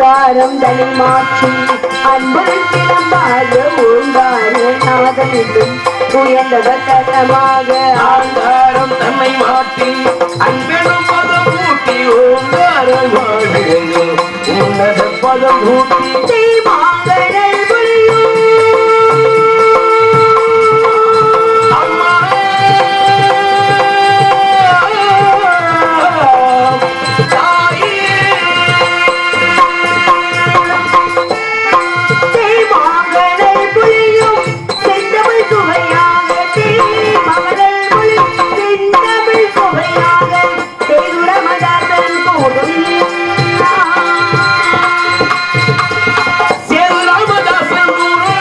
ஓங்காரம் தனி மாற்றி அன்புள் சிலம்பாக ஓங்கார நாதனிலும் உயர்ந்தவர் தரமாக ஆங்காரம் தன்னை மாற்றி அன்பெனும் பதம் ஊட்டி ஓங்காரம் வாழ்கிறது உன்னத பதம் ஊட்டி தீமாங்கடல் புலியும் அம்மா தாயே தேமாங்கடல் புலியும் செந்தமிழ் சுவையாக தேமகடல் புலி செந்தமிழ் சுவையாக தேதுரமதாசன் போடும் சேது ராமதாசன் குரு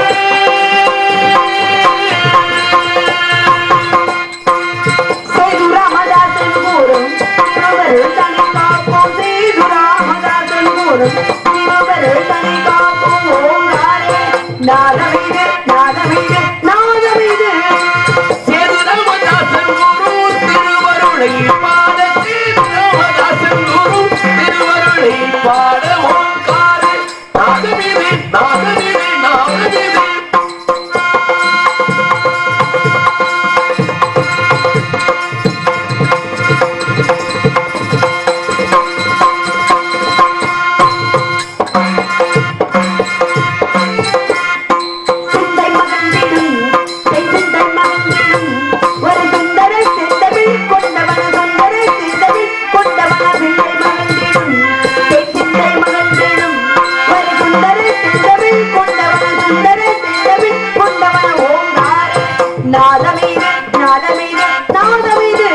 சேதுராமதாசன் கூறும் திருவருள் தனி காப்போம் சேதுராமதாசன் கூறும் திருவருள் தனி காப்போம் ஓங்காரே நாதமிது நாதமிது நாதமிது சேது ராமதாசன் குரு திருவருளை பாட சேது ராமதாசன் குரு திருவருளை பாட ஓங்கார நாதமிது நாதமிது நாதமிது சிந்தை மகந்திடும் சிந்தை மகந்திடும் ஒரு சுந்தர சிந்தமிழ் கொண்டவன சுந்தர சிந்தமிழ் கொண்டவன சிந்தை மகந்திடும் சிந்தை மகந்திடும் ஒரு சுந்தர சிந்தமிழ் கொண்டவன சுந்தர சிந்தமிழ் கொண்டவன ஓங்கார நாதமீது நாதமீது நாதமீது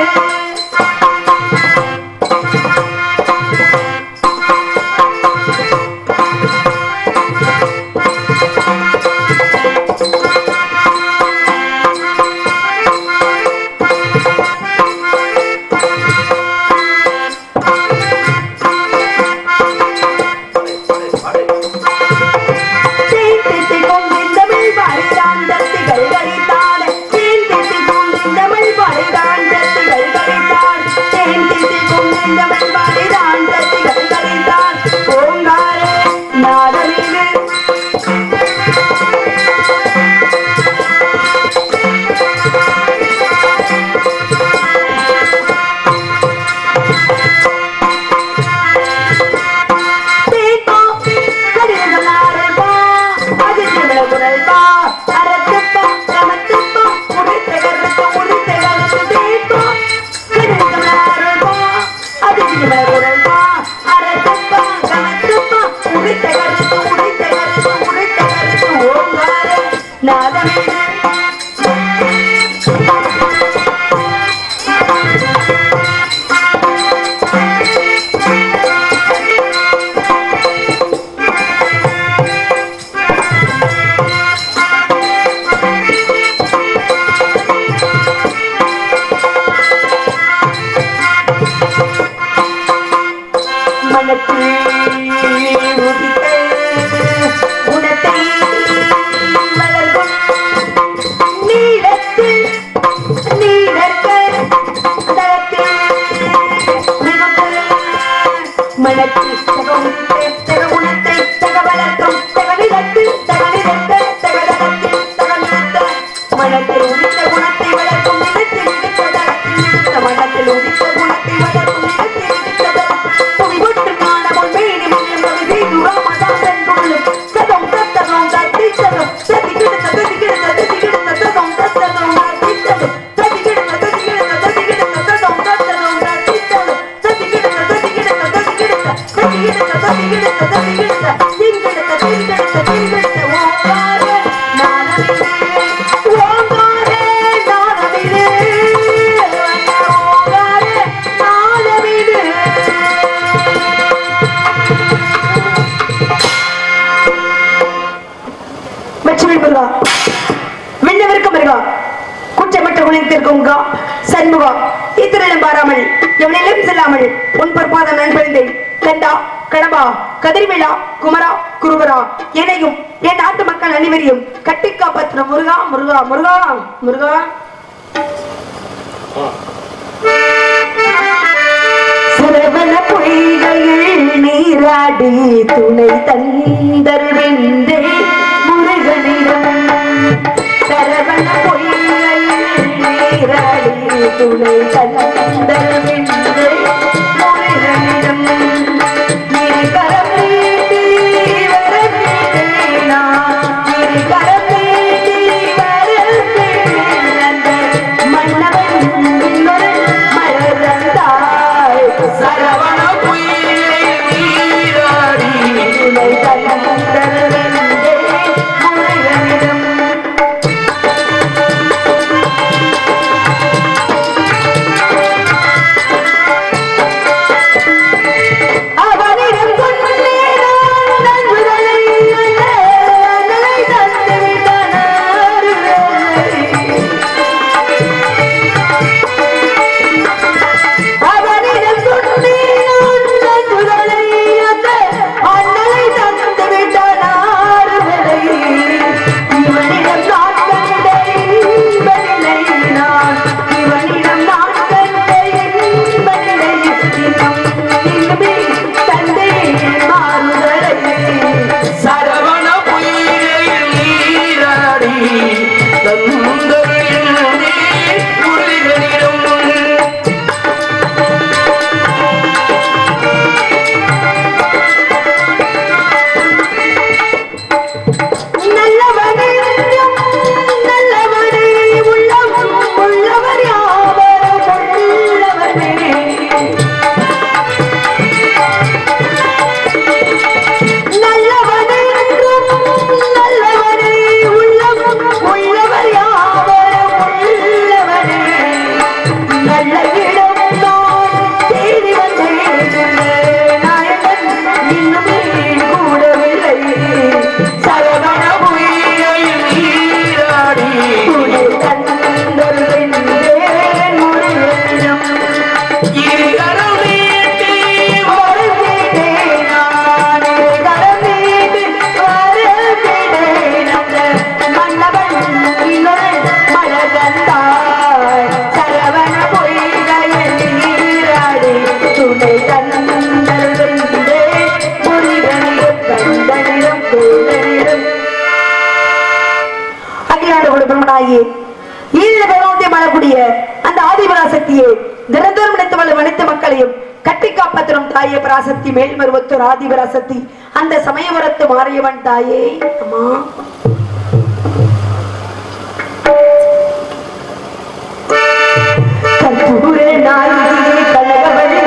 தீர்த்திக்கும் செந்தமிழ் பாடிதான் தத்திகள் கழித்தான் தீர்த்திக்கும் செந்தமிழ் பாடிதான் தத்திகள் கழித்தான் தீர்த்திக்கும் செந்தமிழ் பாடிதான் தத்திகள் கழித்தான் ஓங்காரே நாதமீது தீக்கோ கடிதங்களாரல்பா அதிர்ச்சிகள குரல்பா அரத்துப்பா கமத்துப்பா முடித்த கருத்து முடித்த கருத்து தீக்கோ கடிதங்களாரல்பா அதிர்ச்சிகள குரல்பா அரத்துப்பா கமத்துப்பா முடித்த கருத்து முடித்த கருத்து முடித்த கருத்து ஓங்காரே நாதமீது மனத்தில் உதித்த குணத்தை வளர்க்கும் நீளத்தில் நீளற்க தளத்தில் மிகுந்த மனத்தில் தகவுணத்தை தகவுணத்தை தகவலர்க்கும் தகவிதத்தில் தகவிதத்த தகதளத்தில் தகவிதத்த மனத்தில் உதித்த குணத்தை வளர்க்கும் விதத்தில் விடுத்த தளத்தில் விடுத்த மனத்தில் உதித்த குணத்தை வளர்க்கும் விதத்தில் விடுத்த தளத்தில் புவி விட்டு காணமுன் மேனி முன்னும் ரவி செய்து ராமதாசன் கொள்ளும் சதம் தத்தகம் தத்தி சதம் தத்தி கிடந்த தத்தி கிடந்த தத்தி கிடந்த சதம் தத்தகம் தத்தி சதம் தத்தி கிடந்த தத்தி கிடந்த தத்தி கிடந்த சதம் தத்தகம் தத்தி சதம் தத்தி கிடந்த தத்தி கிடந்த தத்தி கிடந்த தத்தி கிடந்த தத்தி கிடந்த தத்தி கிடந்த திங்கெடுத்த திங்கெடுத்த திங்கெடுத்த ஓங்காரே நானமிதே ஓங்காரே நானமிதே ஓங்காரே நானமிதே வெற்றிவேல் முருகா விண்ணவருக்கும் முருகா குற்றமற்ற குணத்திற்கும் கா சண்முகா இத்திரளும் பாராமல் எவனிலும் செல்லாமல் உன் பொற்பாதம் நண்பழிந்தேன் கண்டா கடம்பா கதிர்விழா குமரா குருவரா என்னையும் என் நாட்டு மக்கள் அனைவரையும் கட்டி காப்பாற்றுற முருகா முருகா முருகா முருகா சரவண பொய்கையில் நீராடி நீராடி துணை தந்தருவென்றே முருகனிடம் சரவண பொய்யை நீராடி துணை தந்தருவென்றே முருகனிடம் இருகரம் நீட்டி வரவேற்றேனா, இருகரம் நீட்டி வரவேற்றேன் அந்த மன்னவன் இன்னொரு மலர்ந்தாய் சரவண பொய்யை நீராடி துணை தந்தருவென்றே முருகனிடம் அவனிடம் சொன்னேன் நான் நண்பர்களை அல்ல, அண்ணலை தந்து விட்டனர். அவனிடம் சொன்னேன் நான் நண்பர்களை அல்ல, அண்ணலை தந்து விட்டனர். இவனிடம் நான் கண்ட இன்பநிலை நான், இவனிடம் நான் கண்ட இன்பநிலை இன்னும் இன்னுமே தந்தை மாறுதலை சரவண பொய்யை நீராடி தந்தருளின்றே முருகனிடம் நல்லவனே நல்லவனே உள்ளம் உள்ளவர் யாவரும் உள்ளவனே நல்லவனே நல்லவனே உள்ளம் உள்ளவர் யாவரும் உள்ளவனே நல்ல இடம் நான் தேடி வந்தேன் நாயகன் இன்னுமே கூடவில்லை சரவண பொய்யை நீராடி இருகரம் நீட்டி அகிலாண்டு பிரம்மனாயே ஈழ பெருமாண்டை மழக்கூடிய அந்த ஆதிபராசக்தியே நிரந்தரம் நினைத்து வல்லும் அனைத்து மக்களையும் கட்டி காப்பாற்றும் தாயே பராசக்தி மேல்மருவத்தூர் ஆதிபராசக்தி அந்த சமயபுரத்து மாரியவன் தாயே அம்மா கற்பூர நாயகி கனகவதி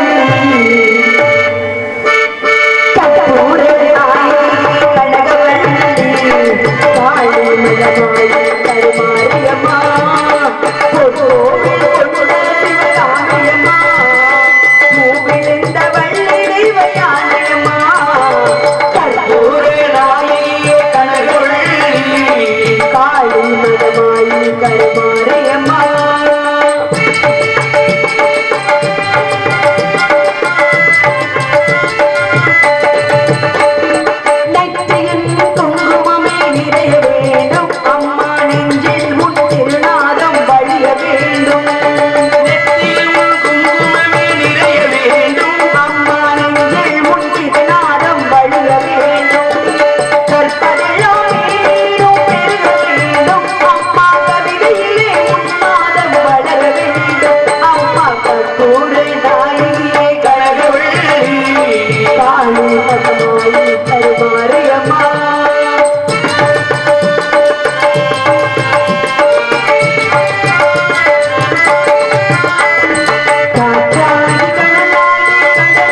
கற்பூர நாயகி கனகவதி காளி மலமாய் கருமாரியம்மா பொற்கோவில் பொன்முட சிவகாமியம்மா மூவிலிந்த வள்ளி தெய்வயானையம்மா கற்பூர நாயகி கனகவதி காளி மலமாய் கருமாரியம்மா நெற்றியில் குங்குமமே நிறைய வேண்டும் அம்மா நெஞ்சில் முன் திருநாதம் வழிய வேண்டும் நெத்தியில் குங்குமமே நிறைய வேண்டும் அம்மா நெஞ்சில் முன் திருநாதம் வழிய வேண்டும் கற்பதெல்லாம் மீண்டும் பெருக வேண்டும் அம்மா கவிதையிலே உன்மாதம் வளர வேண்டும் அம்மா கற்பூர நாயகியே கனகவள்ளி காணி பகமாயி கருமாரியம்மா காற்றாடி கடலாடி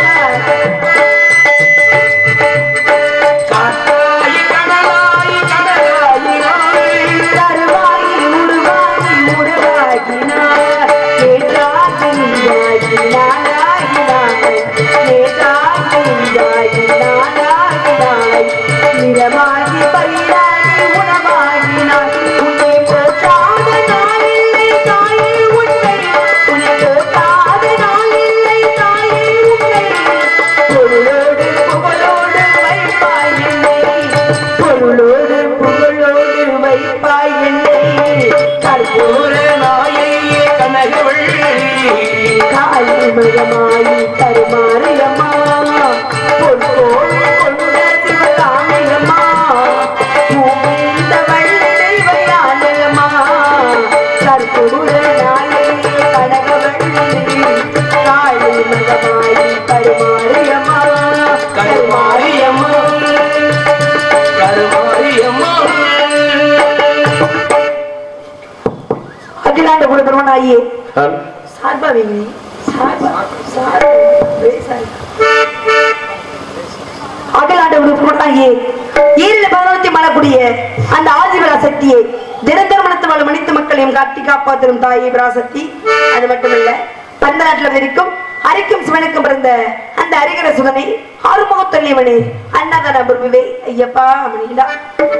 கடலாடி காத்தாய் கடலாய் கடலாயினாய் கருவாயி உருவாகி உருவாகினார் நேற்றாகி நீயாகி நானாகினாய் நேற்றாகி நீயாகி நானாகினாய் நிறமாகி பயிராகி உணவாகினாய் உன்னை போற்றாத நாளில்லை தாயே உன்னை உன்னை போற்றாத நாளில்லை தாயே உன்னை பொருளோடு புகழோடு வைப்பாய் என்னை பொருளோடு புகழோடு வைப்பாய் என்னை கற்பூர நாயையே கனகவள்ளி காளி மகமாயி கருமாரியம்மா பொற்கோள் தாயே சார்பா வைங்க சார்பா சார்பா பேசாரு அகலாண்ட உறுப்பினராகிய ஈரில் பதினொத்தி மலக்கூடிய அந்த ஆதிபர சக்தியை தினந்தரமணத்து வாழும் மனித மக்களையும் காட்டி காப்பாற்றும் தாயை பராசக்தி அது மட்டுமல்ல பந்த நாட்டில் இருக்கும் அரிக்கும் சிவனுக்கும் பிறந்த அந்த அரிகர சுதனை ஆறுமுகத்தொல்லியவனே அண்ணாதன பிரபுவே ஐயப்பா மணிலா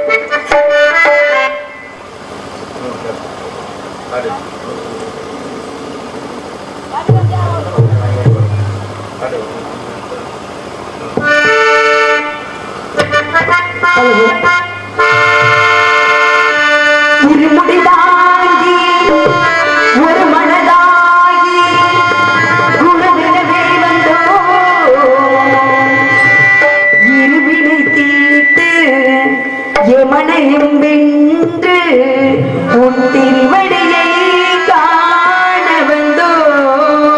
இருமுடி வாங்கி ஒரு மனதாகி குணவினவே வந்தோம் இருவினை தீட்டு எமனையும் வென்று உன் திருவடியை காண வந்தோம்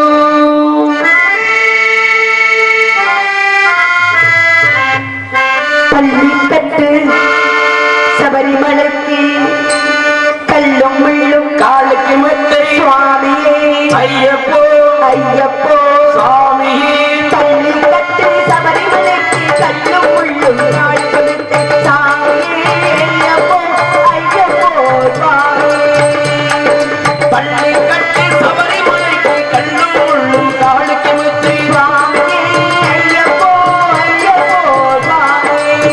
பள்ளிக்கட்டு சபரிமலைக்கு கல்லும் முள்ளும் காலுக்கு மெத்தை சுவாமியே ஐயப்போ ஐயப்போ சாமியே பள்ளிக்கட்டு சபரிமலைக்கு கல்லும் முள்ளும் நாள் கொடுத்து சாமியே ஐயப்போ ஐயப்போ சுவாமியே பள்ளி கட்டி சபரிமலைக்கு கல்லும் முள்ளும் காலுக்கு மெத்தை சுவாமியே ஐயப்போ ஐயப்போ சுவாமியே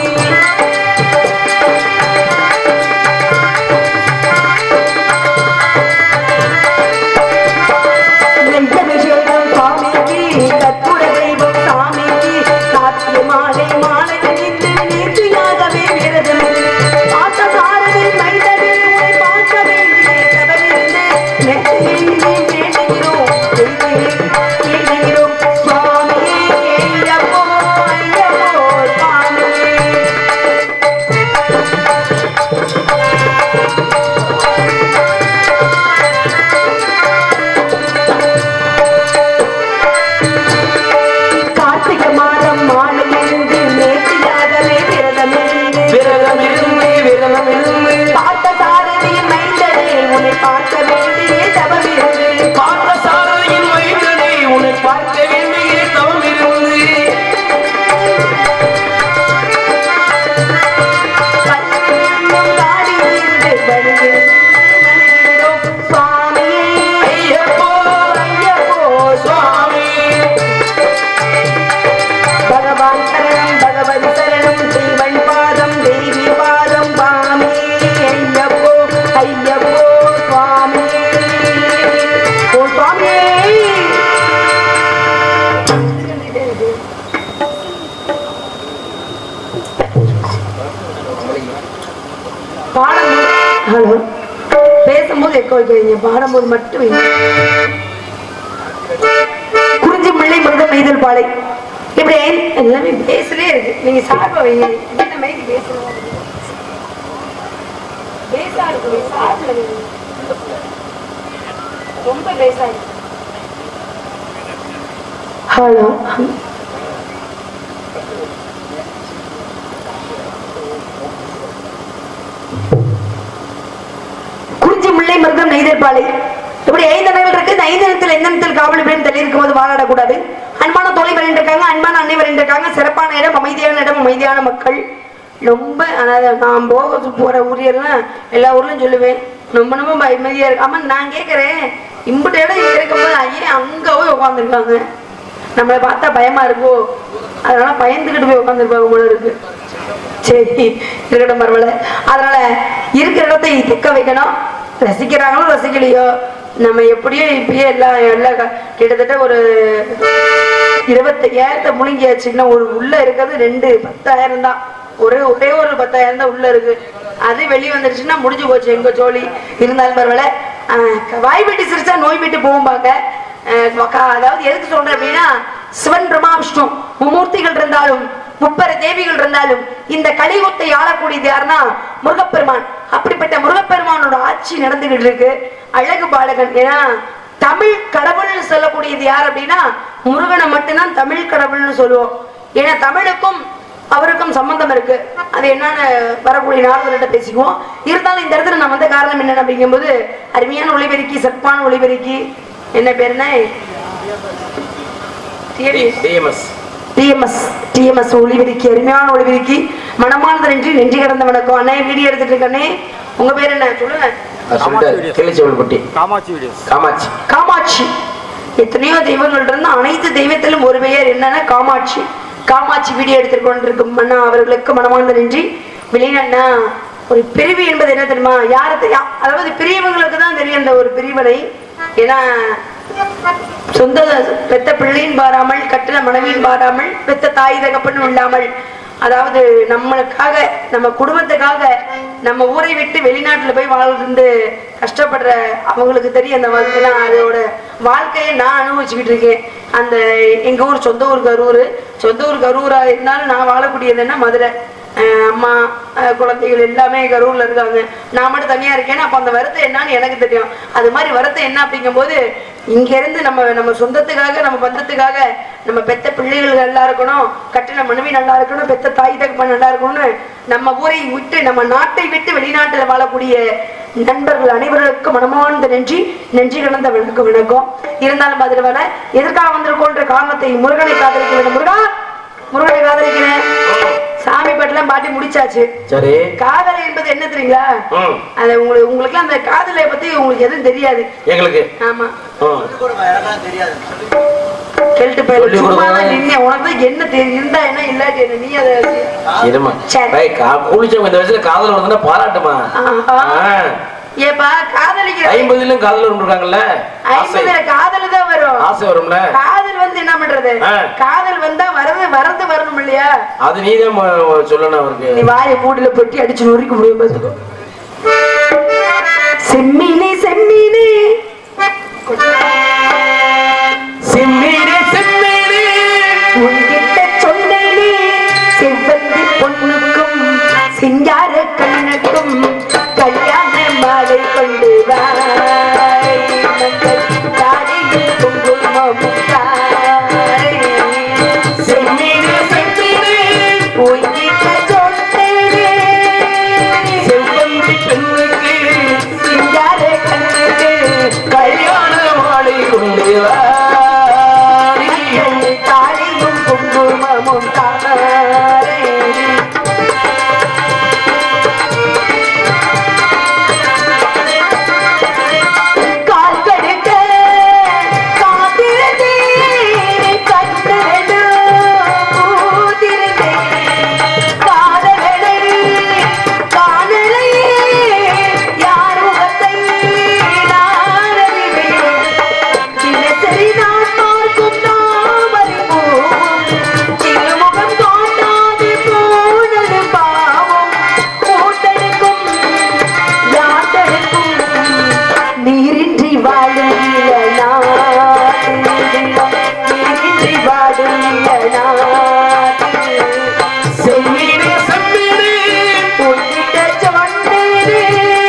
நெஞ்சபிஷேகம் சுவாமிக்கு கற்பூர தெய்வம் சாமிக்கு காத்திய மாலை மாலை நின்று நேர்த்தியாகவே விரதம் பார்த்த சாரதி மைதவே உன்னை பார்க்க வேண்டிய தவறிருந்து நெற்றியில் வேண்டுகிறோம் வேண்டுகிறோம் சுவாமியே ஐயப்போ ஐயப்போ சுவாமியே கார்த்திகை மாதம் மாலையிலிருந்து நேர்த்தியாகவே விரதமிருந்து விரதமிருந்து விரதமிருந்து பார்த்த சாரதியின் மைந்தனே உன்னை பார்க்க வேண்டிய தவமிருந்து பார்த்த சாரதியின் மைந்தனை உன்னை பார்க்க வேண்டிய தவம் இருந்து கண்ணும் நாடியிருந்து வருகிறோம் சுவாமியே ஐயப்போ ஐயப்போ சுவாமி பகவான் சரணம் பகவதி சரணம் தேவன் பாதம் தேவி பாதம் பாமே ஐயப்போ ஐயப்போ சுவாமியே ஓ சுவாமியே பாடும்போது ஹலோ பேசும்போது எக்கோ வைக்கிறீங்க பாடும்போது மட்டும் வைங்க. குறிஞ்சி பிள்ளை மிருதம் மெய்தல் பாலை இப்படி எல்லாமே பேசலே இருக்கு நீங்க சார்பா வைங்க என்ன மைக்கு பேசணும் பேசா இருக்கு சார்பில் வைங்க. ரொம்ப பேசா இருக்கு ஹலோ குறிஞ்சி முல்லை மிருகம் நெய்தல் பாலை இப்படி ஐந்து அணைகள் இருக்கு இந்த ஐந்து இடத்துல எந்த இடத்தில் காவல் பேரும் தள்ளி இருக்கும் போது வாழாடக்கூடாது அன்பான தோழி வரைந்து இருக்காங்க அன்பான அன்னை வரைந்து இருக்காங்க சிறப்பான இடம் அமைதியான இடம் அமைதியான மக்கள் ரொம்ப அதாவது நான் போக போற ஊரியெல்லாம் எல்லா ஊர்லயும் சொல்லுவேன் ரொம்ப ரொம்ப அமைதியா இருக்கு ஆமா நான் கேட்கறேன் இம்புட்டு இடம் இங்க இருக்கும்போது ஐயே அங்க போய் உட்காந்துருக்காங்க நம்மளை பார்த்தா பயமா இருக்கோ அதனால பயந்துகிட்டு போய் உட்காந்துருப்பாங்க போல இருக்கு சரி இருக்கட்டும் பரவாயில்ல அதனால இருக்கிற இடத்தை திக்க வைக்கணும் ரசிக்கிறாங்களோ ரசிக்கலையோ நம்ம எப்படியோ இப்பயே எல்லாம் எல்லாம் க- கிட்டத்தட்ட ஒரு இருபத்தையாயிரத்தை முழுங்கியாச்சுன்னா ஒரு உள்ள இருக்கிறது ரெண்டு பத்தாயிரம் தான் ஒரே ஒரே ஒரு பத்தாயிரம் தான் உள்ள இருக்கு அது வெளியே வந்துருச்சுன்னா முடிஞ்சு போச்சு எங்க ஜோலி இருந்தாலும் பரவாயில்ல ஆஹ் வாய் விட்டு சிரிச்சா நோய் விட்டு போகும்பாங்க அஹ் மகா- அதாவது எதுக்கு சொல்றேன் அப்படின்னா சிவன் பிரம்மா விஷ்ணு மும்மூர்த்திகள் இருந்தாலும் முப்பர தேவிகள் இருந்தாலும் இந்த கலியுகத்தை ஆளக்கூடியது யாருன்னா முருகப்பெருமான் அப்படிப்பட்ட முருகப்பெருமானோட ஆட்சி நடந்துகிட்டு இருக்கு அழகு பாலகன் ஏன்னா தமிழ் கடவுள்னு சொல்லக்கூடியது யார் அப்படின்னா முருகனை மட்டும்தான் தமிழ் கடவுள்னு சொல்லுவோம் ஏன்னா தமிழுக்கும் அவருக்கும் சம்பந்தம் இருக்கு அது என்னன்னு வரக்கூடிய நாரதர்கிட்ட பேசிக்குவோம் இருந்தாலும் இந்த இடத்துல நான் வந்த காரணம் என்னன்னு அப்படிங்கும்போது அருமையான ஒளிபெருக்கி சிறப்பான ஒளிபெருக்கி என்ன பேருன்னா டிஎம்எஸ் டிஎம்எஸ் டிஎம்எஸ் ஒளிபெருக்கி அருமையான ஒளிபெருக்கி மனமானது நன்றி நன்றி கடந்த வணக்கம் அண்ணே வீடியோ எடுத்துட்டு இருக்கண்ணே உங்க பேர் என்ன சொல்லுங்க சொல்லிட்டாரு கிளிச்சவள்பட்டி காமாட்சி வீடியோஸ் காமாட்சி காமாட்சி எத்தனையோ தெய்வங்கள் இருந்து அனைத்து தெய்வத்திலும் ஒரு பெயர் என்னன்னா காமாட்சி காமாட்சி வீடியோ எடுத்துட்டு கொண்டிருக்கும் அண்ணா அவர்களுக்கு மனமார்ந்த நன்றி வெளியினா ஒரு பிரிவு என்பது என்ன தெரியுமா யாரு தெ- யா- அதாவது பிரியவங்களுக்கு தான் தெரியும் அந்த ஒரு பிரிவினை ஏன்னா சொந்த பெத்த பிள்ளையும் பாராமல் கட்டின மனைவியும் பாராமல் பெத்த தாய் தகப்பனும் இல்லாமல் அதாவது நம்மளுக்காக நம்ம குடும்பத்துக்காக நம்ம ஊரை விட்டு வெளிநாட்டுல போய் வாழ்ந்து கஷ்டப்படுற அவங்களுக்கு தெரியும் அந்த வாழ்க்கைனா அதோட வாழ்க்கையை நான் அனுபவிச்சுக்கிட்டு இருக்கேன் அந்த எங்க ஊர் சொந்த ஊர் கரூர் சொந்த ஊர் கரூரா இருந்தாலும் நான் வாழக்கூடியதுன்னா மதுரை அஹ் அம்மா அஹ் குழந்தைகள் எல்லாமே கரூர்ல இருக்காங்க நான் மட்டும் தனியா இருக்கேன் அப்ப அந்த வருத்தம் என்னன்னு எனக்கு தெரியும் அது மாதிரி வருத்தம் என்ன அப்படிங்கும்போது இங்க இருந்து நம்ம நம்ம சொந்தத்துக்காக நம்ம பந்தத்துக்காக நம்ம பெத்த பிள்ளைகள் நல்லா இருக்கணும் கட்டின மனைவி நல்லா இருக்கணும் பெத்த தாய் தகப்பன் நல்லா இருக்கணும்னு நம்ம ஊரை விட்டு நம்ம நாட்டை விட்டு வெளிநாட்டுல வாழக்கூடிய நண்பர்கள் அனைவருக்கும் மனமார்ந்த நன்றி நன்றி கடந்த வணக்கம் வணக்கம் இருந்தாலும் அதில் வர எதற்காக வந்திருக்கோன்ற காரணத்தை முருகனை காதலிக்க வேண்டும் முருகா முருகனை காதலிக்கிறேன் சாமி பாட்டுலாம் பாட்டி முடிச்சாச்சு சரி காதல் என்பது என்ன தெரியுங்களா ம் அது உங்களுக்கு உங்களுக்கு அந்த காதலை பத்தி உங்களுக்கு எதுவும் தெரியாது எங்களுக்கு ஆமா ம் கேட்டு போயிரு சொல்லி சும்மா கொடுங்க. தான் நின்னேன் உனக்கு தான் என்ன தெரியும் இருந்தா என்ன இல்லாட்டி என்ன நீ அதை இருமா சரி. பை கா குளிச்சவங்க இந்த வயசுல காதல் வந்தா பாராட்டுமா ஆஹா. ஆ. ஏப்பா காதலிக்கிற ஐம்பதுலயும் காதல் இருக்காங்கல்ல ஆசை ஐம்பதுல காதல் தான் வரும் ஆசை வரும்ல காதல் வந்து என்ன பண்றது ஆ. காதல் வந்தா வரது வரது வரணும் இல்லையா அது நீதான் ம- சொல்லணும் அவருக்கு நீ வாயை மூடில பொட்டி அடிச்சு நொறுக்க முடியும் பாத்துக்கோ செம்மீனே செம்மீனே செம்மீனே செம்மீனே உன்கிட்ட சொன்னேனே செவ்வந்தி பொண்ணுக்கும் சிங்கார கண்ணுக்கும் கல்யாண மாலை கொண்டு வாய் மங்கள் தாடியில் குங்குமமும் தாய். செம்மீனே செம்மீனே உன்கிட்ட சொன்னேனே செவ்வந்தி பெண்ணுக்கு சிங்கார கண்ணுக்கு கல்யாண மாலை கொண்டு வா. கல்யாண தாலியும் குங்குமமும் தாய். கால் கடுக்க காத்திருந்தே கண்டது பூத்திருந்தே காதலனை காணலை யார் முகத்தை நான் அறிவேன் தினசரி நான் பார்க்கும் தாமரைப்பூவும் திருமுகம் காட்டாது போனது பாவம் கூட்டெடுக்கும் யாத்தெடுக்கும் நீரின்றி வாழும் நாடு நீரின்றி வாழும் நாடு செம்மீனே செம்மீனே உன்கிட்ட சொன்னேனே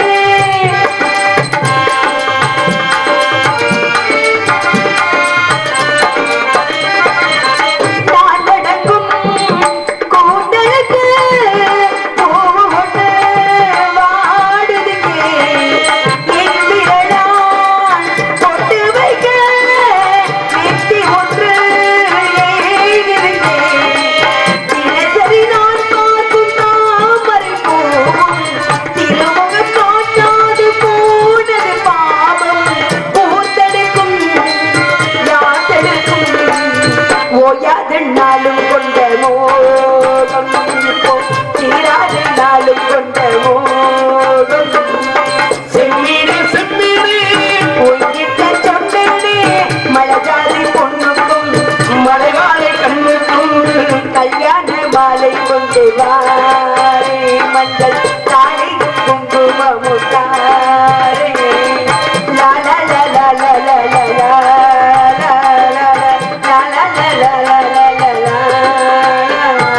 நான் நடக்கும் கூட்டலுக்கு போட்டு வாடுதுங்க என் விரலால் பொட்டு வைக்க வெட்டி ஒன்று ஏங்குதுங்க தினசரி நான் பார்க்கும் தாமரை பூவும் திருமுகம் காட்டாது போனது பாவம் பூத்தெடுக்கும் யாத்தெடுக்கும் ஓயாது நாளும் கொண்ட மோகம் தீராது நாளும் கொண்ட மோகம் செம்மீனே செம்மீனே உன்கிட்ட சொன்னேனே மலஜாதி பொண்ணுக்கும் மலைவாழை கண்ணுக்கும் கல்யாண மாலை கொண்டு வாரே மஞ்சள் தாரை குங்குமமும் தாரே லா லா லா லா லா லா லா லா லா லா லா லா லா லா லா லா லா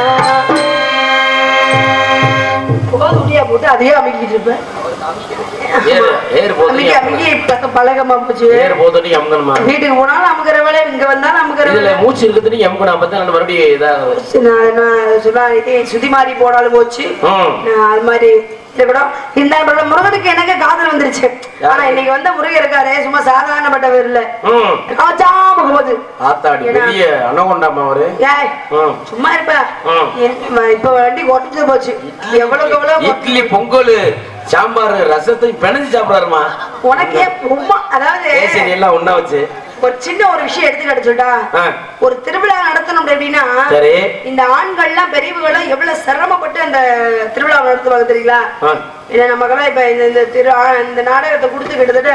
லா. போது முடியா போட்டு அதையே அமைக்கிட்டு இருப்பேன் ஏறு ஏறு போது அன்னைக்கு அங்கேயே இப்ப பழகமா போச்சு ஏறு போது எம்கணுமா வீட்டுக்கு போனாலும் அமுக்கிற வேலை இங்க வந்தாலும் அமுக்கிற இதுல வேலை மூச்சு இருக்குது எம்கணும் அப்பதான் நான் மறுபடியும் இதாகுது சரி, நான் நான் சொன்னா இது சுதி மாறி போனாலும் போச்சு ம் நான் அது மாதிரி இந்த படம் இந்த படம் முருகனுக்கு எனக்கு காதல் வந்துருச்சு ஆனா இன்னைக்கு வந்த முருகன் இருக்காரு சும்மா சாதாரணப்பட்டவர் இல்ல ம் காச்சாம போகுது ஆத்தாடி ஏன்னா- பெரிய அன்னகொண்டாமா அவரு ஏய் ம் சும்மா இருப்ப ம். என்- இப்ப வண்டி கொட்டிட்டு போச்சு எவ்வளவு எவ்வளவு இட்லி பொங்கல் சாம்பார் ரசத்தை பிணைஞ்சு சாப்பிடாருமா உனக்கே உமா அதாவது சரி எல்லாம் ஒண்ணா வச்சு ஒரு சின்ன ஒரு விஷயம் எடுத்து கிடைச்சுட்டா ஆ, ஒரு திருவிழா நடத்தணும் அப்படின்னா சரி இந்த ஆண்கள்லாம் பெரியவங்களும் எவ்வளவு சிரமப்பட்டு அந்த திருவிழா நடத்துவாங்க தெரியுங்களா ஆ, இல்ல நமக்கெல்லாம் இப்ப இந்த இந்த திரு ஆ- இந்த நாடகத்தை கொடுத்து கிட்டத்தட்ட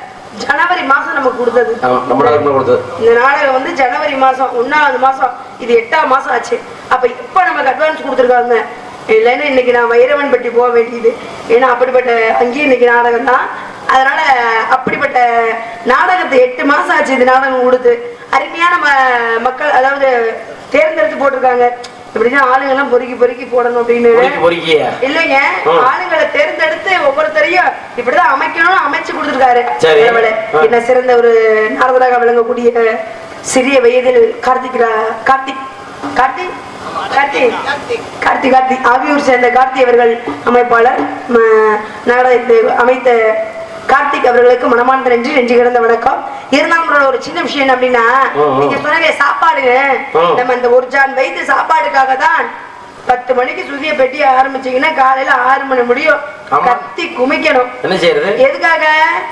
ஜனவரி மாசம் நமக்கு கொடுத்தது ஆமா, நம்ம நாட்டுல கொடுத்தது இந்த நாடகம் வந்து ஜனவரி மாசம் ஒன்னாவது மாசம் இது எட்டாம் மாசம் ஆச்சு அப்ப இப்ப நமக்கு அட்வான்ஸ் கொடுத்துருக்காங்க இல்லைன்னா இன்னைக்கு நான் வைரவன் பட்டி போக வேண்டியது ஏன்னா அப்படிப்பட்ட அங்கேயும் இன்னைக்கு நாடகம் தான் அதனால அப்படிப்பட்ட நாடகத்தை எட்டு மாசம் ஆச்சு இந்த நாடகம் கொடுத்து அருமையான ம- மக்கள் அதாவது தேர்ந்தெடுத்து போட்டிருக்காங்க எப்படின்னா ஆளுங்கெல்லாம் பொறுக்கி பொறுக்கி போடணும் அப்படின்னு பொறுக்கி பொறுக்கிய இல்லைங்க ம். ஆளுங்களை தேர்ந்தெடுத்து ஒவ்வொருத்தரையும் இப்படிதான் அமைக்கணும்னு அமைச்சு கொடுத்துருக்காரு சரி. கடவுளே. ஆ. என்ன சிறந்த ஒரு நாரதராக விளங்கக்கூடிய சிறிய வயதில் கார்த்திக் ரா- கார்த்திக் கார்த்திக் கார்த்தி கார்த்தி கார்த்தி ஆவியூர் சேர்ந்த கார்த்தி அவர்கள் அமைப்பாளர் ம- நாடகத்தை அமைத்த கார்த்திக் அவர்களுக்கு மனமார்ந்த நன்றி நன்றி கிடந்த வணக்கம் இருந்தாலும் நம்மளோட ஒரு சின்ன விஷயம் என்ன அப்படின்னா ம், ம். நீங்க சொன்னீங்க சாப்பாடு ம். நம்ம இந்த ஒரு ஜான் வயிற்று சாப்பாடுக்காக தான் பத்து மணிக்கு சுதிய பெட்டி ஆரம்பிச்சீங்கன்னா காலையில ஆறு மணி முடியும் ஆமா. கத்தி குமிக்கணும் என்ன செய்யறது எதுக்காக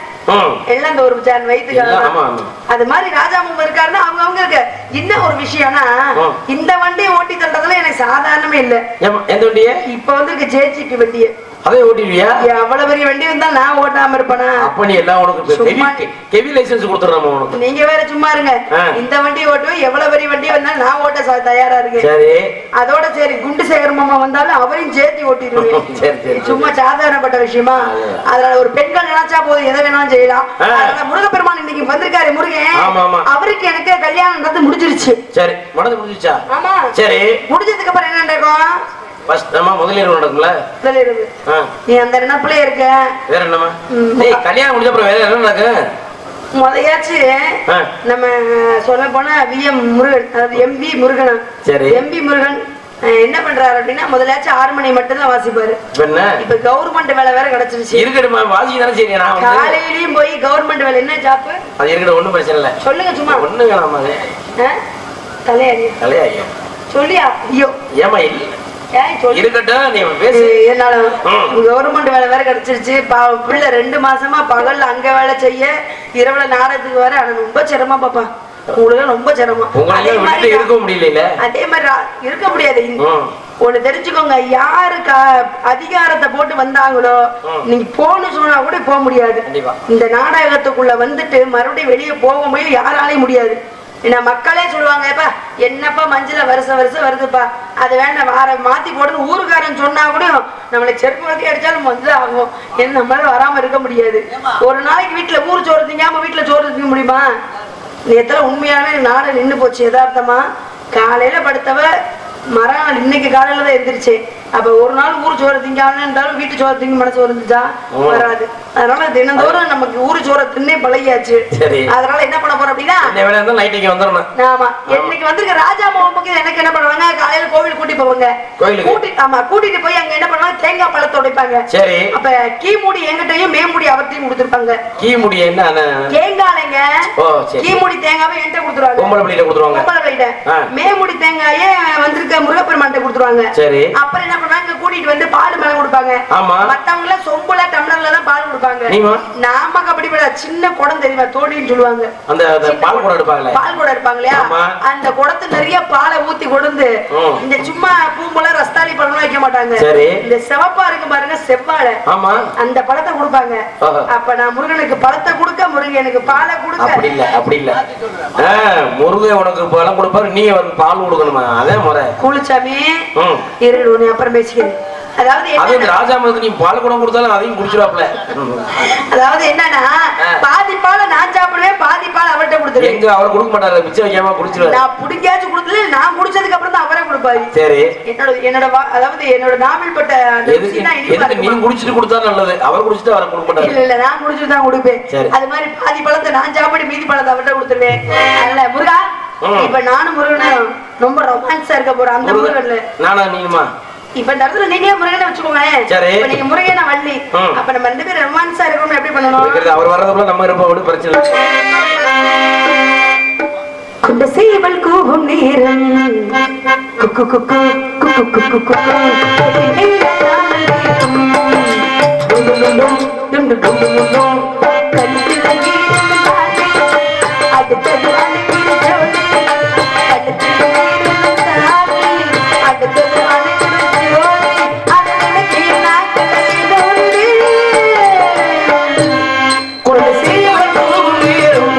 ம் எல்லாம் இந்த ஒரு ஜான் வயிற்றுக்காக எல்லாம், ஆமா, தான். ஆமா. அது மாதிரி ராஜாமும் இருக்காருன்னா அவங்க அவங்களுக்கு என்ன ஒரு விஷயம்னா ம். இந்த வண்டியை ஓட்டி தள்ளுறதுல எனக்கு சாதாரணமே இல்ல ஏம்மா, எந்த வண்டிய இப்ப வந்து இருக்கு ஜேஜிபி வண்டியை அதே ஓட்டிடுவியா எவ்வளவு பெரிய வண்டி வந்தா நான் ஓட்டாம இருப்பேனா அப்ப நீ எல்லாம் உனக்கு சும்மா ஹெவி ஹெவி லைசன்ஸ் கொடுத்துறோம் உனக்கு நீங்க வேற சும்மா இருங்க ஆ. இந்த வண்டி ஓட்டுவேன் எவ்வளவு பெரிய வண்டி வந்தாலும் நான் ஓட்ட ச- தயாரா இருக்கேன் சரி அதோட சரி குண்டு சேகர் மாமா வந்தாலும் அவரையும் சேர்த்து ஓட்டிடுவேன் சரி, சரி, சரி. சும்மா சாதாரணப்பட்ட விஷயமா அது. அதனால ஒரு பெண்கள் நினைச்சா போதும் எதை வேணாலும் செய்யலாம் ஆ. அதனால முருகப்பெருமான் இன்னைக்கு வந்திருக்காரு முருகன் ஆமா, ஆமா. அவருக்கு எனக்கு கல்யாணம் நடந்து முடிஞ்சிருச்சு சரி மனது முடிஞ்சிச்சா ஆமா சரி முடிஞ்சதுக்கு அப்புறம் என்ன நடக்கும் ஃபர்ஸ்ட் நம்ம முதலீடு நடக்கும்ல இதுல இருக்கு ஆ, நீ அந்த நினைப்புல இருக்க வேற என்னம்மா ம். டேய் கல்யாணம் முடிஞ்ச அப்புறம் வேற என்ன நடக்கும் முதையாச்சு ஆ, நம்ம சொல்ல போனா விஎம் முருகன் அதாவது எம்பி முருகன் சரி. எம்பி முருகன் அஹ், என்ன பண்றாரு அப்படின்னா முதலாச்சும் ஆறு மணி மட்டும் தான் வாசிப்பாரு இப்ப என்ன இப்ப கவர்மெண்ட் வேலை வேற கிடைச்சிருச்சு இருக்கட்டுமா வாசிக்க தானே சரி நான் வந்து காலையிலயும் போய் கவர்மெண்ட் வேலை என்ன ஜாப்பு அது இருக்கட்டும் ஒண்ணும் பிரச்சனை இல்லை சொல்லுங்க சும்மா ஒண்ணுங்க நாம அது அஹ்? தலையாரி தலையா ஐயா சொல்லியா ஐயோ ஏமா இல்ல ஏன் சொல்லி இருக்கட்டும் நீ பேசு என்னால ம். கவர்மெண்ட் வேலை வேற கிடைச்சிருச்சு பாவம் பிள்ளை ரெண்டு மாசமா பகல்ல அங்க வேலை செய்ய இரவுல நாடகத்துக்கு வர ஆனா ரொம்ப சிரமம் பாப்பா உங்களுக்கு ரொம்ப சிரமம் அதே உங்களால விட்டு மாதிரி இருக்க முடியல அதே மாதிரி ரா- இருக்க முடியாது ம். ஒண்ணு தெரிஞ்சுக்கோங்க யாரு க- அதிகாரத்தை போட்டு வந்தாங்களோ ம். நீங்க போன்னு சொன்னா கூட போக முடியாது கண்டிப்பா. இந்த நாடகத்துக்குள்ள வந்துட்டு மறுபடியும் வெளியே போக முடியும் யாராலையும் முடியாது ஏன்னா மக்களே சொல்லுவாங்க ஏப்பா என்னப்பா மஞ்சள வருஷம் வருஷம் வருதுப்பா அது வேண்டாம் வார மாத்தி போடுன்னு ஊருக்காரன் சொன்னா கூட நம்மளை செருப்பு வளர்த்தி அடிச்சாலும் வந்து ஆகும் ஏன்னா நம்மளால வராம இருக்க முடியாது ஒரு நாளைக்கு வீட்டுல ஊர் சோறு திங்காம வீட்டுல சோறு திங்க முடியுமா நேத்துல உண்மையாவே நாடு நின்னு போச்சு யதார்த்தமா காலையில படுத்தவ மறுநாள் இன்னைக்கு காலையில தான் எந்திரிச்சு அப்ப ஒரு நாள் ஊர் சோறு திங்காம இருந்தாலும் வீட்டு சோறு திங்க மனசு வந்துச்சா ம். வராது அதனால தினந்தோறும் நமக்கு ஊரு சோறை தின்னே பழகியாச்சு சரி. அதனால என்ன பண்ண போறோம் அப்படின்னா என்ன வேலை இருந்தாலும் நைட் இங்க வந்துடணும் ஆமா இன்னைக்கு வந்திருக்க ராஜா மாமாக்கு எனக்கு என்ன பண்ணுவாங்க காலையில கோவில் கூட்டி போவாங்க கோயிலுக்கு? கூட்டி ஆமா கூட்டிட்டு போய் அங்க என்ன பண்ணுவாங்க தேங்காய் பழத்தை உடைப்பாங்க சரி அப்ப கீ மூடி எங்கிட்டயும் மேம்பூடி அவர்த்தையும் கொடுத்துருப்பாங்க கீ முடிய என்ன அண்ணா? தேங்காய்ங்க ஓ சரி கீ மூடி தேங்காவை என்கிட்ட கொடுத்துருவாங்க பொம்பளை பிள்ளைகிட்ட கொடுத்துருவாங்க பொம்பளை வைட ஆ. மேமுடி தேங்காயே வந்திருக்க முருகப்பெருமான்ட்ட கொடுத்துருவாங்க சரி அப்புறம் என்ன பண்ணுவாங்க இங்க கூட்டிட்டு வந்து பால் மேல கொடுப்பாங்க ஆமா. மத்தவங்க எல்லாம் சொம்புல டம்ளர்ல தான் பால் கொடுப்பாங்க நீமா? நாம அப்படி கிடையாது சின்ன குடம் தெரியுமா தோடின்னு சொல்லுவாங்க அந்த அந்த பால் கூட எடுப்பாங்களே பால் குடம் இருப்பாங்க இல்லையா ஆமா. அந்த குடத்து நிறைய பாலை ஊத்தி கொடுந்து ம். இந்த சும்மா பூம்புல ரஸ்தாளி பழம் வைக்க மாட்டாங்க சரி. இந்த சிவப்பா இருக்கு பாருங்க செவ்வாழை ஆமா அந்த பழத்தை கொடுப்பாங்க ஆஹா. அப்ப நான் முருகனுக்கு பழத்தை கொடுக்க முருகன் எனக்கு பாலை கொடுக்க அப்படி இல்ல அப்படி இல்ல ஆ, முருகன் உனக்கு பழம் கொடுப்பாரு நீ அவருக்கு பால் கொடுக்கணுமா அதே முறை குளிச்சாமி ம் இருடு உன்னை அப்புறம் பேசிக்கிறேன் அதாவது அது இந்த என்ன ராஜா மதத்துக்கு நீ பால் குடம் கொடுத்தாலும் அதையும் குடிச்சிருவாப்ல அதாவது என்னன்னா ஆ. பாதி பாலை நான் சாப்பிடுவேன் பாதி பால் அவர்கிட்ட கொடுத்துருவேன் எங்க அவர் கொடுக்க மாட்டாரு மிச்சம் வைக்காம குடிச்சிருவாரு நான் புடிக்காச்சும் கொடுத்துல நான் குடிச்சதுக்கு அப்புறம் தான் அவரே கொடுப்பாரு சரி என்னோட என்னோட வா- அதாவது என்னோட நாவல் பட்ட அந்த எதுக்கு ருசி தான் இனிப்பா எதுக்கு நீ இருக்குமா? குடிச்சிட்டு கொடுத்தா நல்லது அவர் குடிச்சிட்டு அவரை கொடுக்க மாட்டாரு இல்ல இல்ல நான் குடிச்சுட்டு தான் கொடுப்பேன் சரி. அது மாதிரி பாதி பழத்தை நான் சாப்பிட்டு மீதி பழத்தை அவர்கிட்ட கொடுத்துருவேன் அதனால முருகா ம். இப்ப நானும் முருகனும் ரொம்ப ரொமான்ஸா இருக்க போறோம் அந்த முருகன்ல நானா நீமா இப்ப இந்த இடத்துல நீங்களே முருகனை வச்சுக்கோங்களேன் சரி. இப்ப நீங்க முருகனை வள்ளி ம். அப்ப நம்ம ரெண்டு பேரும் ரொமான்ஸா இருக்கணும் எப்படி பண்ணணும் இருக்கிறது அவர் வர்றதுக்குள்ள நம்ம இருப்போம் ஒன்றும் பிரச்சனை இல்லை கொண்ட சேவல் கூவும் நேரம் குக்கு குக்கு குக்கு குக்கு குக்கு நீலதான நேரம். டும் டும் டும் டும், டும் டும் டும் டும் டும். கண்ணில் ஈரம் தானே, அடுத்தது அணைக்கிற ஜோடி. அடுத்தது ஈரம் தானே, அடுத்தது அணைக்கிற ஜோடி. அதை நினைக்க நாட்கள் ஏதோடி. கொண்ட சேவல் கூவும் நேரம்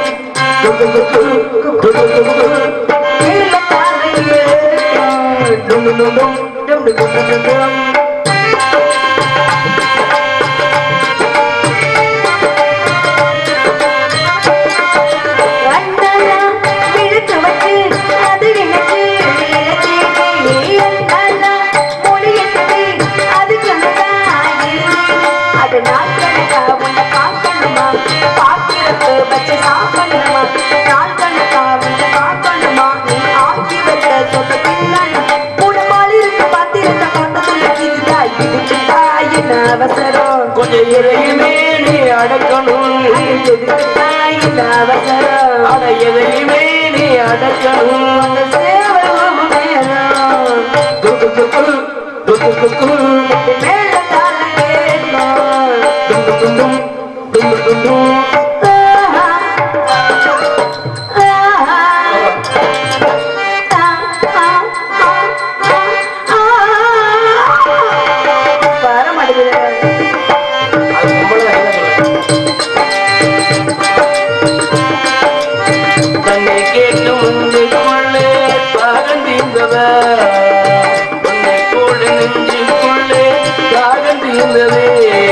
சாப்பிடணுமா நாள் கணக்கா உன்னை பார்க்கணுமா நீ ஆக்கி வைத்த சொந்த பிள்ளை உடம்பால் இருக்க பாத்திரத்தை கொண்டதுல இதுதா இதுக்கு தாயின் அவசரம் கொஞ்சம் இதையுமே நீ அடக்கணும் எதுக்கு தாயின் அவசரம் அட எதையுமே நீ அடக்கணும் அந்த சேவலும் நேரம் துக்கு துக்கு துக்கு துக்கு மேல தாள கேட்கும் டும் டும் டும் டும் டும் டும் வர மாட்டேங்குது அது கும்பலா என்ன சொல்றது? தன்னை கேட்டு முந்து கொள்ளே தாகந்தீந்தவர் உன்னை கூட நெஞ்சுக்குள்ளே தாகந்தீந்ததே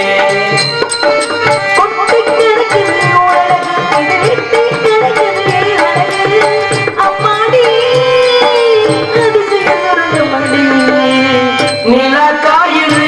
கொட்டி கிடக்குது உலகு, இது விட்டு கிடக்குது அழகு. அம்மாடி, அதிசயம் நிறைந்த மடி. நிலா காயுது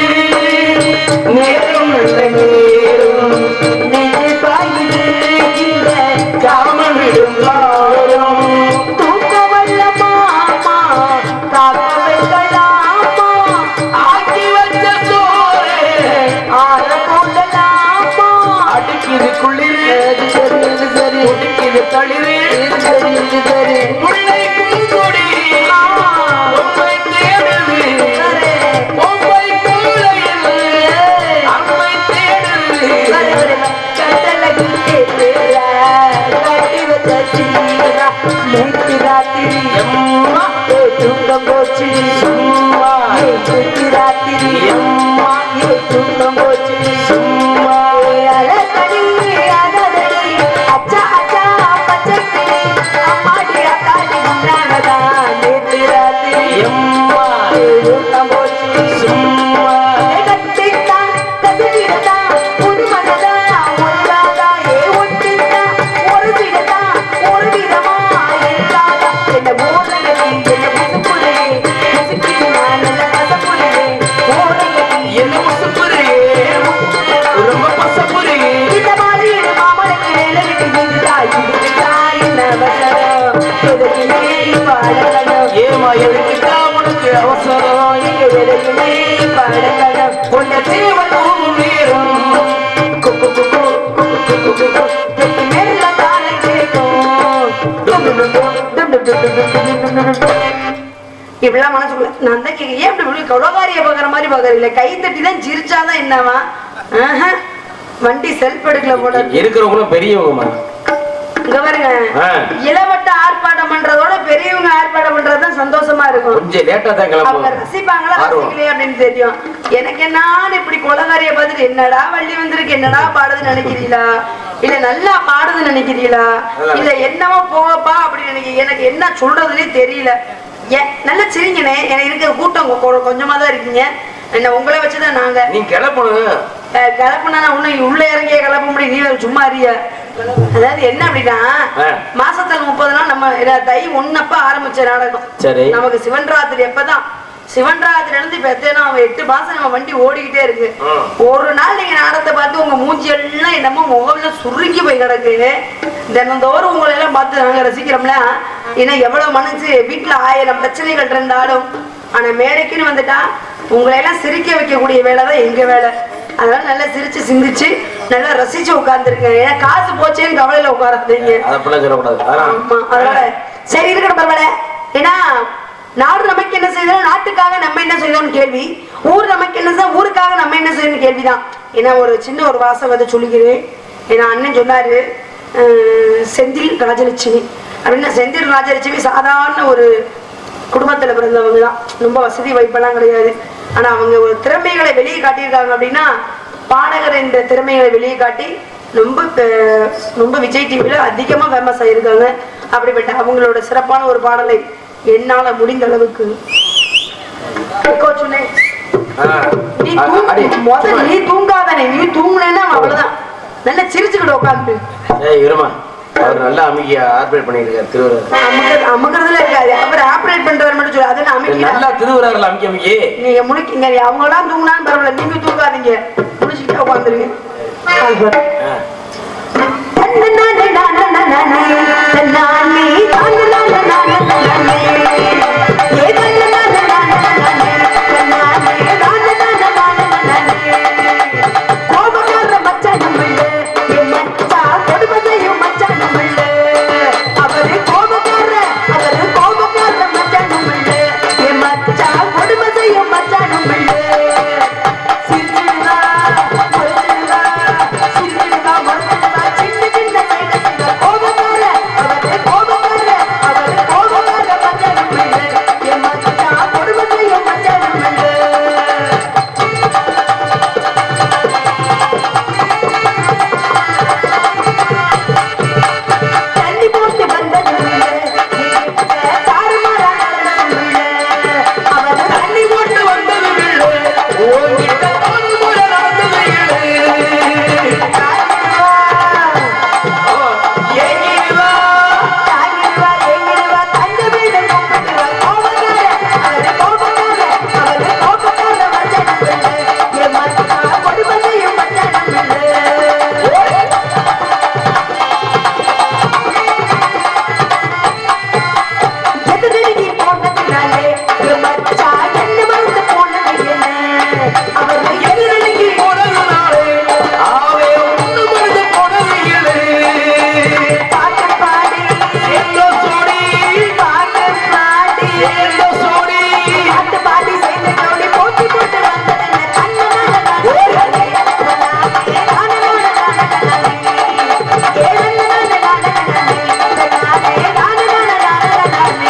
நேரம் நல்ல நேரம் நெஞ்சு பாயுது இந்த காமனிடும் காலம் தூக்க வல்ல மாமா, காக்க வைக்கலாமா, ஆக்கி வச்ச சோறு ஆற போடலாமா. அடிக்குது குளிர் அது சரி, இது சரி, ஒடிக்குது தளிர் இது சரி, இது சரி. முல்லை பூங்கொடி ஆ, உம்மை தேடுது சரி. உம்மை கூலையில் அம்மை தேடுது வர வர கட்டளை கேட்டுறா, கட்டி வச்ச சீரா, நேத்து ராத்திரி எம்மா ஏ தூக்கம் போச்சு சும்மா ஏ நேத்து ராத்திரி எம்மா ஏ தூக்கம் போச்சு சும்மா ஏ அழகடி, அழகடி, அச்சா, அச்சா, பச்சை கிளி, அம்மாடி, அக்காடி, உன்னாலதான் நேத்து ராத்திரி எம்மா ஏ தூக்கம் போச்சு சும்மா கட்டித்தான் கசகிடத்தான் புது மனதான் ஒன்றாதா ஏ ஒட்டித்தான் ஒரு விடத்தான் ஒரு விதமா எல்லாதா என்ன ஓரங்கட்டி என்ன முசுப்புலே முசுக்கிட்டு நான் நல்ல கசப்புலே ஓரங்கட்டி என்ன முசுப்புரே ரொம்ப பசப்புரே இந்த மாதிரி என் மாமனுக்கு வேலை விட்டு இதுதா இதுக்குதா என்ன அவசரம் எதுக்குமே பாடகணும் ஏமா எதுக்குதான் உனக்கு அவசரம் இங்க எதுக்குமே பாடகணும் கொஞ்ச தேவன் பூவும் நேரம் குக்கு குக்கு குக்கு குக்கு குக்கு எட்டு மேல தாளை கேட்கும் டும் டும் டும் டும் டும் டும் டும் டும் டும் டும் டும் டும். இப்படிலாம் மனசுக்குள்ள நான் தான் கேட்க ஏன் இப்படி இப்படி கொலகாரிய பாக்குற மாதிரி பாக்குறீங்களே கை தட்டி தான் சிரிச்சாதான் என்னவா ஆஹா. வண்டி செல்ஃப் எடுக்கல போல இருக்கு. இருக்கிறவங்களும் பெரியவங்கம்மா இங்க பாருங்க ஆ. இளவட்ட ஆர்ப்பாட்டம் பண்றதோட பெரியவங்க ஆர்ப்பாட்டம் பண்றதுதான் சந்தோஷமா இருக்கும் கொஞ்சம் லேட்டா தான் அவங்க கிளம்புவோம் ரசிப்பாங்களா ஆர்வம். ரசிக்கலையா அப்படின்னு தெரியும் எனக்கு நான் இப்படி கொலகாரிய பார்த்துட்டு என்னடா வள்ளி வந்திருக்கு என்னடா பாடுதுன்னு நினைக்கிறீங்களா இல்ல நல்லா பாடுதுன்னு நினைக்கிறீங்களா நல்லா இல்ல என்னவோ போவப்பா அப்படின்னு நினைக்க எனக்கு என்ன சொல்றதுன்னே தெரியல ஏன் நல்லா சிரிங்கண்ணே எனக்கு இருக்கிற கூட்டம் கொ- கொ- கொஞ்சமா தான் இருக்கீங்க என்ன உங்களை வச்சுதான் நாங்க நீ கிளப்பணும் அஹ், கிளப்புனா ஒண்ணு உள்ள இறங்கிய கிளப்ப முடியும் நீ வேற சும்மா அறிய அதாவது என்ன அப்படின்னா ஆ. மாசத்துல முப்பது நாள் நம்ம இத- தை ஒன்னப்ப ஆரம்பிச்ச நாடகம் சரி நமக்கு சிவன் ராத்திரி எப்பதான் சிவன் ராத்திரி இருந்து இப்ப எத்தனை அவன் எட்டு மாசம் நம்ம வண்டி ஓடிக்கிட்டே இருக்கு ம். ஒரு நாள் நீங்க நாடகத்தை பார்த்து உங்க மூஞ்சி எல்லாம் என்னமோ முகம்ல சுருங்கி போய் கிடக்கு தினந்தோறும் உங்களை எல்லாம் பார்த்து நாங்க ரசிக்கிறோம்ல ஏன்னா எவ்வளவு மனசு வீட்டுல ஆயிரம் பிரச்சனைகள் இருந்தாலும் ஆனா மேடைக்குன்னு வந்துட்டா உங்களை எல்லாம் சிரிக்க வைக்கக்கூடிய வேலை தான் எங்க வேலை அதனால நல்லா சிரிச்சு சிந்திச்சு நல்லா ரசிச்சு உட்கார்ந்துருங்க ஏன்னா காசு போச்சேன்னு கவலையில உட்காராதீங்க அதை பிள்ளை சொல்லக்கூடாது அதான். ஆமா அதனால சரி இருக்கட்டும் பரவாயில்ல ஏன்னா நாடு நமக்கு என்ன செய்தோம் நாட்டுக்காக நம்ம என்ன செய்தோம்னு கேள்வி ஊர் நமக்கு என்ன செய்தோம் ஊருக்காக நம்ம என்ன செய்யணும் கேள்விதான் ஏன்னா ஒரு சின்ன ஒரு வாசகத்தை சொல்லிக்கிறேன் ஏன்னா அண்ணன் சொன்னாரு அஹ், செந்தில் ராஜலட்சுமி அப்படின்னா செந்தில் ராஜலட்சுமி சாதாரண ஒரு குடும்பத்துல பிறந்தவங்க தான் ரொம்ப வசதி வாய்ப்பெல்லாம் கிடையாது ஆனா அவங்க ஒரு திறமைகளை வெளியே காட்டியிருக்காங்க அப்படின்னா பாடகர் என்ற திறமைகளை வெளியே காட்டி ரொம்ப அஹ், ரொம்ப விஜய் டிவில அதிகமா ஃபேமஸ் ஆயிருக்காங்க அப்படிப்பட்ட அவங்களோட சிறப்பான ஒரு பாடலை என்னால முடிந்த அளவுக்கு எக்கோ சொன்னேன். ஆ. நீ அ- தூங்கு- அடி. முதல்ல நீ தூங்காதானே நீ தூங்குனேன்னா அவ்வளவுதான் நல்லா சிரிச்சுக்கிட்டு உட்காந்து ஏய் இருமா அவர் நல்லா அமைக்க ஆர்பரேட் பண்ணிருக்காரு திருவுரார் அமுக்க அமுக்கிறதுல இருக்காது அவர் ஆப்ரேட் பண்றவர் மட்டும் சொல்லு அதை நான் அமைக்கிறேன் நல்லா திருவுராறுல அமைக்க அமைக்கி நீங்க முழிக்கீங்க அவங்க எல்லாம் தூங்கினாலும் பரவாயில்ல நீங்க தூங்காதீங்க முழிச்சுக்கிட்டே உட்காந்துருங்க ஆ. சிரிச்சிடுவா, முறைச்சிடுவா, சிரிச்சிடுவா, முறைச்சிடுவா, சின்ன சின்ன சேட்டைக்கு கோபக்கார, அவரு கோபக்கார, அவரு கோபக்கார மச்சான் பிள்ளை. என் மச்சான் கொடுமை செய்யும் மச்சான் பிள்ளை. தண்ணி போட்டு வந்தது இல்லை, என்கிட்ட தாறுமாறா நடந்தது இல்லை. அவரு தண்ணி போட்டு வந்தது இல்லை. உன்கிட்ட ஒரு முறை நடந்தது இல்லை. தாங்கிடுவா, ஆமா. ஏங்கிடுவா. தாங்கிடுவா, எங்கிடுவா, தண்ணி வீடு கும்பிடுவா. கோபக்கார, அவரு கோபக்கார, அவரு கோபக்கார மச்சான் பிள்ளை. என் மச்சான் கொடுமை செய்யும் மச்சான் பிள்ளை. எதிரில் போனதினாலே என் மச்சான் என்ன மறந்து போனது என்ன அவர் எதிரில் போனதுனாலே ஆவே ஒண்ணு மருந்து போனது இல்லை. பாட்டு பாடி எந்த சோடி, பாட்டு பாடி எந்த சோடி. பாட்டு பாடி சேர்ந்து ஜோடி போட்டி போட்டு வந்தது என்ன கண்ணனால தானே கண்ணனால தானே ஏழனால தானே தானே தானே தானே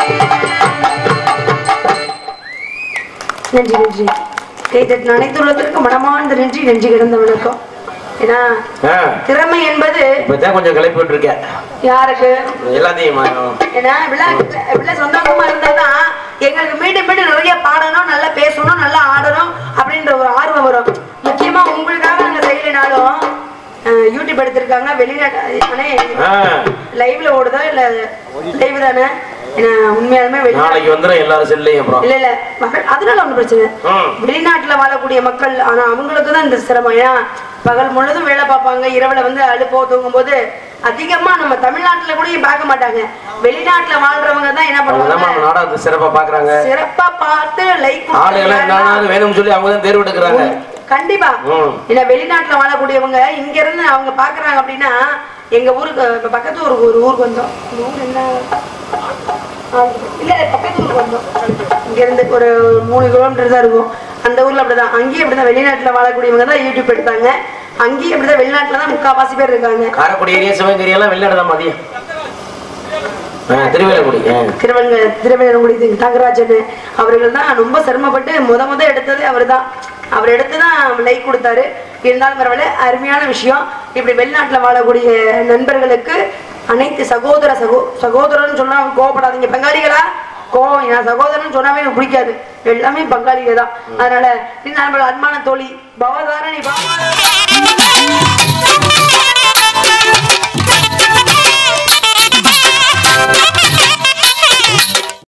நன்றி நன்றி கைதட்டின அனைத்து உள்ளத்திற்கு மனமார்ந்த நன்றி நன்றி கிடந்த வணக்கம் ஏன்னா ஆ, திறமை என்பது இப்பதான் கொஞ்சம் கிளப்பி விட்டுருக்கேன் யாருக்கு எல்லாத்தையும் மா- ஏன்னா விழா விழா சந்தோஷமா இருந்தாதான் எங்களுக்கு மீண்டும் மீண்டும் நிறைய பாடணும் நல்லா பேசணும் நல்லா ஆடணும் அப்படின்ற ஒரு ஆர்வம் வரும் முக்கியமா உங்களுக்காக நாங்க செய்யலைனாலும் அஹ், யூடியூப் எடுத்திருக்காங்க வெளிநாட்டு அண்ணே ஆ, லைவ்ல ஓடுதா இல்ல லைவ் தானே ஏன்னா உண்மையாலுமே வெளிநாட்டு நாளைக்கு வந்துடும் எல்லாரும் செல்லையும் அப்புறம் இல்ல இல்ல மக்கள் அதனால ஒண்ணும் பிரச்சனை இல்ல. ம். வெளிநாட்டுல வாழக்கூடிய மக்கள் ஆனா அவங்களுக்கு தான் இந்த சிரமம் ஏன்னா பகல் முழுதும் வேலை பார்ப்பாங்க இரவுல வந்து அழுப்போ தூங்கும் போது அதிகமா நம்ம தமிழ்நாட்டுல கூட இங்க பார்க்க மாட்டாங்க வெளிநாட்டுல வாழ்றவங்க தான் என்ன அவங்க தான் பண்ணுவாங்க நாடகத்தை சிறப்பா பாக்குறாங்க சிறப்பா பார்த்து லைக் ஆளுகளை என்னன்னு வேணும்னு சொல்லி அவங்க தான் தேர்வு எடுக்கிறாங்க கண்டிப்பா ம். ஏன்னா வெளிநாட்டுல வாழக்கூடியவங்க இங்க இருந்து அவங்க பாக்குறாங்க அப்படின்னா எங்க ஊருக்கு இப்ப பக்கத்து ஊருக்கு ஒரு ஊருக்கு வந்தோம் இந்த ஊர் என்ன ஆ, இல்ல பக்கத்து ஊருக்கு வந்தோம் இங்க இருந்து ஒரு மூணு கிலோமீட்டர் தான் இருக்கும் அந்த ஊர்ல அப்படிதான் அங்கேயும் அப்படிதான் வெளிநாட்டுல வாழக்கூடியவங்க தான் யூடியூப் எடுத்தாங்க அங்கேயும் அப்படிதான் வெளிநாட்டுல தான் முக்காவாசி பேர் இருக்காங்க காரைக்குடி ஏரியா சிவகங்கரி எல்லாம் வெளிநாடு தான் மதியம் ஆ, திருவேலக்குடி ஆ. திருவங்க திருவேலங்குடி தங்கராஜன் அவர்கள் தான் ரொம்ப சிரமப்பட்டு முத முத எடுத்தது அவர் தான் அவர் எடுத்து தான் லைக் கொடுத்தாரு இருந்தாலும் பரவாயில்ல அருமையான விஷயம் இப்படி வெளிநாட்டுல வாழக்கூடிய நண்பர்களுக்கு அனைத்து சகோதர சகோ சகோதரர்னு சொன்னா கோவப்படாதீங்க பங்காளிகளா கோவம் என் சகோதரன் சொன்னாவே எனக்கு பிடிக்காது எல்லாமே பங்காளிக தான் அதனால இந்த நம்மளோட அன்பான தோழி பவதாரணி பாமா